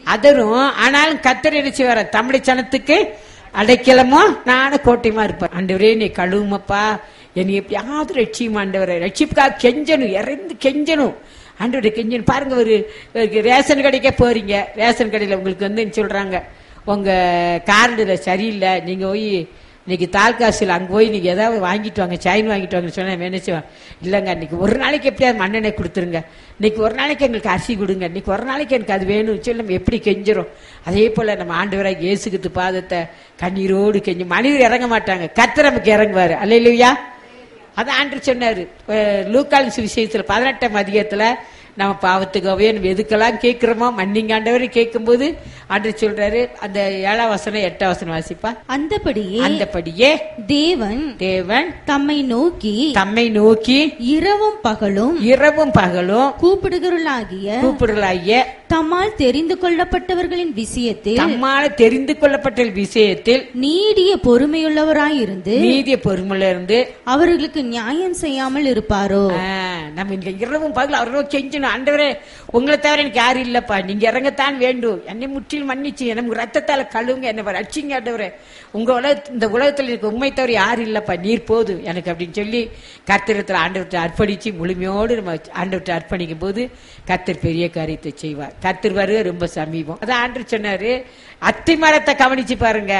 அதரும் ஆனாலும் கத்தர் என்ன செய்வார தமிழ் சனத்துக்கு அடைக்கலமோ நானும் கோட்டையுமா இருப்பேன் ஆண்டவரே நீ கழுவுமப்பா என்னை எப்படியாவது ரட்சியும் ஆண்டவரை ரட்சிப்புக்காக கெஞ்சணும் இறந்து கெஞ்சணும் ஆண்டவரை கெஞ்சணும் பாருங்க ஒரு ஒரு ரேஷன் கடைக்கே போறீங்க ரேஷன் கடையில் உங்களுக்கு வந்து என்ன சொல்றாங்க உங்க கார்டுல சரியில்லை நீங்க போய் இன்னைக்கு தால்காசில் அங்கே போய் நீங்க ஏதாவது வாங்கிட்டு வாங்க சைன் வாங்கிட்டு வாங்கன்னு சொன்னா நினைச்சுவான் இல்லைங்க இன்னைக்கு ஒரு நாளைக்கு எப்படியாவது மண்ணெண்ணெய் கொடுத்துருங்க இன்னைக்கு ஒரு நாளைக்கு எங்களுக்கு அரிசி கொடுங்க இன்னைக்கு ஒரு நாளைக்கு எனக்கு அது வேணும்னு சொல்லி நம்ம எப்படி கெஞ்சிரும் அதே போல நம்ம ஆண்டவராக இயேசுக்கு பாதத்தை கண்ணீரோடு கெஞ்சி மனிதர் இறங்க மாட்டாங்க கத்தர் நமக்கு இறங்குவாரு அல்லையா அதான் ஆண்டு சொன்னாரு அஹ் லூக்கால் சுவிசேஷத்துல பதினெட்டாம் அதிகத்துல நம்ம பாவத்துக்காகவே நம்ம எதுக்கெல்லாம் கேட்கிறோமோ மன்னிங்க ஆண்டவர் கேட்கும்போது ஆண்டு சொல்றாரு அந்த ஏழாம் வசனம் எட்டாம் வசனம் வாசிப்பா அந்தபடியே அந்தபடியே தேவன் தேவன் தம்மை நோக்கி தம்மை நோக்கி இரவும் பகலும் இரவும் பகலும் கூப்பிடுகிறவர்களாகிய கூப்பிடலாகிய தம்மால் தெரிந்து கொள்ளப்பட்டவர்களின் விஷயத்தில் தம்மால தெரிந்து கொள்ளப்பட்ட விஷயத்தில் நீடிய பொறுமையுள்ளவராயிருந்து நீதிய பொறுமையில இருந்து அவர்களுக்கு நியாயம் செய்யாமல் இருப்பாரோ ஆ, நம்ம இங்க இரவும் பகல் அவரோட கெஞ்சணும் ஆண்டவரே உங்களை தவிர எனக்கு யாரும் இல்லப்பா நீங்க இறங்கத்தான் வேண்டும் என்னை முற்றிலும் மன்னிச்சு எனக்கு ரத்தத்தால கழுவுங்க என்ன ரட்சிங்க ஆண்டவரே உங்க உலக இந்த உலகத்துல இருக்க உண்மை தவிர யாரும் இல்லப்பா நீர் போதும் எனக்கு அப்படின்னு சொல்லி கத்திரத்துல ஆண்டவர்கிட்ட அர்ப்பணிச்சு முழுமையோடு நம்ம ஆண்டவர்கிட்ட அர்ப்பணிக்கும் போது கத்தர் பெரிய காரியத்தை செய்வார் கத்தர் வருக ரொம்ப சமீபம் அதான் ஆண்டவர் சொன்னாரு அத்தி மரத்தை கவனிச்சு பாருங்க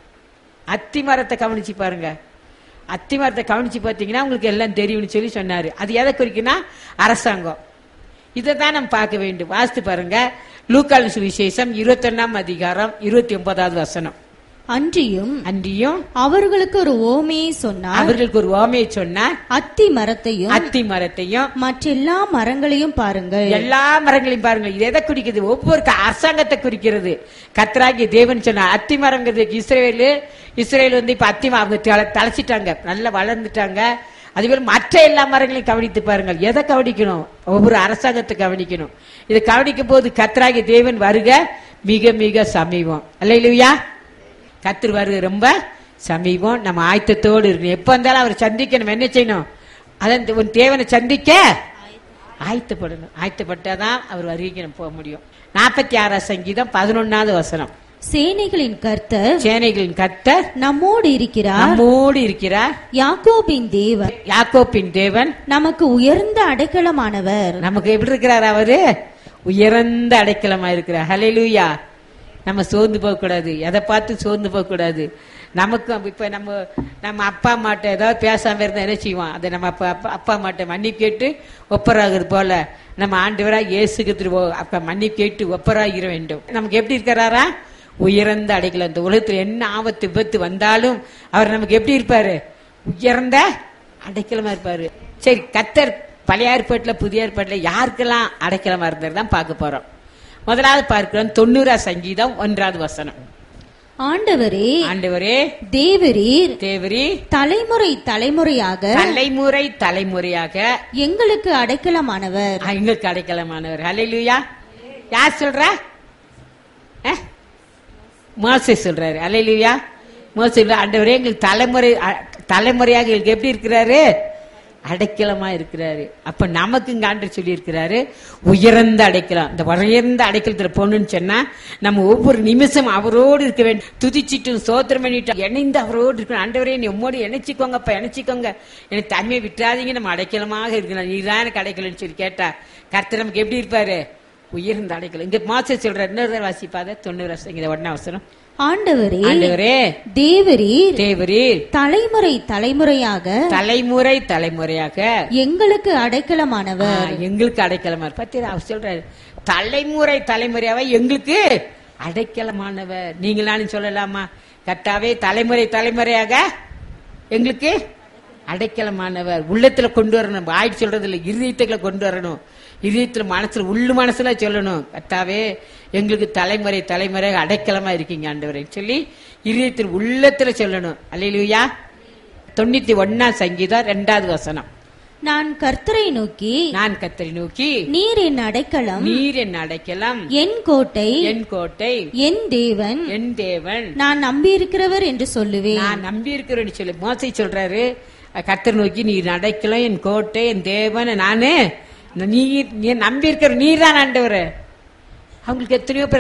அத்தி மரத்தை கவனிச்சு பாருங்க அத்தி மரத்தை கவனிச்சு பார்த்தீங்கன்னா உங்களுக்கு எல்லாம் தெரியும்னு சொல்லி சொன்னாரு அது எதை குறிக்குன்னா அரசாங்கம் இதை தான் நம்ம பார்க்க வேண்டும் வாசித்து பாருங்க லூக்கால் சுவிசேஷம் இருபத்தொன்னாம் அதிகாரம் இருபத்தி ஒன்பதாவது வசனம் அன்றியும் அன்றியும் அவர்களுக்கு ஒரு ஓமையை சொன்னார் அவர்களுக்கு ஒரு ஓமையை சொன்னார் அத்தி மரத்தையும் அத்தி மரத்தையும் மற்றெல்லா மரங்களையும் பாருங்கள் எல்லா மரங்களையும் பாருங்க இது எதை குறிக்குது ஒவ்வொரு க- அரசாங்கத்தை குறிக்கிறது கத்ராகி தேவன் சொன்ன அத்தி மரங்கிறது இஸ்ரேலு இஸ்ரேல் வந்து இப்ப அத்தி மரம் அவங்க தல- தழைச்சிட்டாங்க நல்லா வளர்ந்துட்டாங்க அதுபோல மற்ற எல்லா மரங்களையும் கவனித்து பாருங்கள் எதை கவனிக்கணும் ஒவ்வொரு அரசாங்கத்தை கவனிக்கணும் இதை கவனிக்கும் போது கத்ராகி தேவன் வருக மிக மிக சமீபம் அல்லையா கத்திர வருக ரொம்ப சமீபம் நம்ம ஆயத்தத்தோடு இருக்கணும் எப்ப வந்தாலும் அவர் சந்திக்க நம்ம என்ன செய்யணும் அதான் உன் தேவனை சந்திக்க ஆயத்தப்படணும் ஆயத்தப்பட்டாதான் அவர் வருகைக்கு நம்ம போக முடியும் நாற்பத்தி ஆறாம் சங்கீதம் பதினொன்னாவது வசனம் சேனைகளின் கர்த்தர் சேனைகளின் கர்த்தர் நம்மோடு இருக்கிறார் நம்மோடு இருக்கிறார் யாக்கோபின் தேவன் யாக்கோப்பின் தேவன் நமக்கு உயர்ந்த அடைக்கலமானவர் நமக்கு எப்படி இருக்கிறார் அவரு உயர்ந்த அடைக்கலமா இருக்கிறார் ஹalleluya நம்ம சோர்ந்து போக கூடாது எதை பார்த்து சோர்ந்து போக கூடாது நமக்கும் இப்ப நம்ம நம்ம அப்பா அம்மாட்ட ஏதாவது பேசாம இருந்தா என்ன செய்வோம் அதை நம்ம அப்பா அப்பா அப்பா அம்மாட்ட மன்னிப்பு கேட்டு ஒப்பராகிறது போல நம்ம ஆண்டவராக இயேசுக்கு அப்ப மன்னிப்பு கேட்டு ஒப்பராகிற வேண்டும் நமக்கு எப்படி இருக்கிறாரா உயர்ந்த அடைக்கலம் இந்த உலகத்துல என்ன ஆபத்து விபத்து வந்தாலும் அவர் நமக்கு எப்படி இருப்பாரு உயர்ந்த அடைக்கலமா இருப்பாரு சரி கத்தர் பழைய ஏற்பாட்டுல புதிய ஏற்பாட்டுல யாருக்கெல்லாம் அடைக்கலமா இருந்தாரு தான் பார்க்க போறோம் முதலாவது பார்க்கிறோம் தொண்ணூறா சங்கீதம் ஒன்றாவது வசனம் ஆண்டவரே ஆண்டவரே தேவரீர் தேவரி தலைமுறை தலைமுறையாக தலைமுறை தலைமுறையாக எங்களுக்கு அடைக்கலமானவர் ஆ, எங்களுக்கு அடைக்கலமானவர் ஹalleluya யார் சொல்றா அஹ்? மோசே சொல்றாரு ஹalleluya மோசே சொல்ற ஆண்டவரே எங்களுக்கு தலைமுறை அ- தலைமுறையாக எங்களுக்கு எப்படி இருக்கிறாரு அடைக்கலமா இருக்கிறாரு அப்ப நமக்கு இங்க ஆண்டவர் சொல்லி இருக்கிறாரு உயர்ந்த அடைக்கலம் இந்த உயர்ந்த அடைக்கலத்துல போகணும்னு சொன்னா நம்ம ஒவ்வொரு நிமிஷம் அவரோடு இருக்க வேண்டும் துதிச்சிட்டும் சோத்திரம் பண்ணிட்டு இணைந்து அவரோடு இருக்கணும் ஆண்டவரே நீ உம்மோடு இணைச்சிக்கோங்கப்பா இணைச்சிக்கோங்க எனக்கு தனிமையை விட்டுறாதீங்க நம்ம அடைக்கலமாக இருக்கணும் நீதான் எனக்கு அடைக்கலன்னு சொல்லி கேட்டா கர்த்தர் நமக்கு எப்படி இருப்பாரு உயர்ந்த அடைக்கலம் இங்க மாச சொல்ற இன்னொரு தடவை வாசிப்பாத தொண்ணூறு வருஷம் இங்க ஒன்னா அவசரம் ஆண்டவரே ஆண்டவரே தேவரீர் தேவரீர் தலைமுறை தலைமுறையாக தலைமுறை தலைமுறையாக எங்களுக்கு அடைக்கலமானவர் ஆ, எங்களுக்கு அடைக்கலமா பத்தியா அவர் சொல்றாரு தலைமுறை தலைமுறையாவே எங்களுக்கு அடைக்கலமானவர் நீங்களான்னு சொல்லலாமா கர்த்தாவே தலைமுறை தலைமுறையாக எங்களுக்கு அடைக்கலமானவர் உள்ளத்துல கொண்டு வரணும் வாய் சொல்றது இல்ல இருதயத்துக்குள்ள கொண்டு வரணும் இதயத்துல மனசுல உள்ளு மனசுல சொல்லணும் கர்த்தாவே எங்களுக்கு தலைமுறை தலைமுறையாக அடைக்கலமா இருக்கீங்க ஆண்டவரே சொல்லி இதயத்தில் உள்ளத்துல சொல்லணும் அல்லையா தொண்ணூத்தி ஒன்னாம் சங்கீதம் ரெண்டாவது வசனம் நான் கர்த்தரை நோக்கி நான் கத்தரி நோக்கி நீர் என் அடைக்கலம் நீர் என் அடைக்கலாம் என் கோட்டை என் கோட்டை என் தேவன் என் தேவன் நான் நம்பியிருக்கிறவர் என்று சொல்லுவேன் நான் நம்பி இருக்கிறேன்னு சொல்லி மோசை சொல்றாரு கத்தர் நோக்கி நீர் அடைக்கலாம் என் கோட்டை என் தேவன் நானு நீர் நீ நம்பி இருக்கிற நீர் தான் ஆண்டவர் அவங்களுக்கு எத்தனையோ பேர்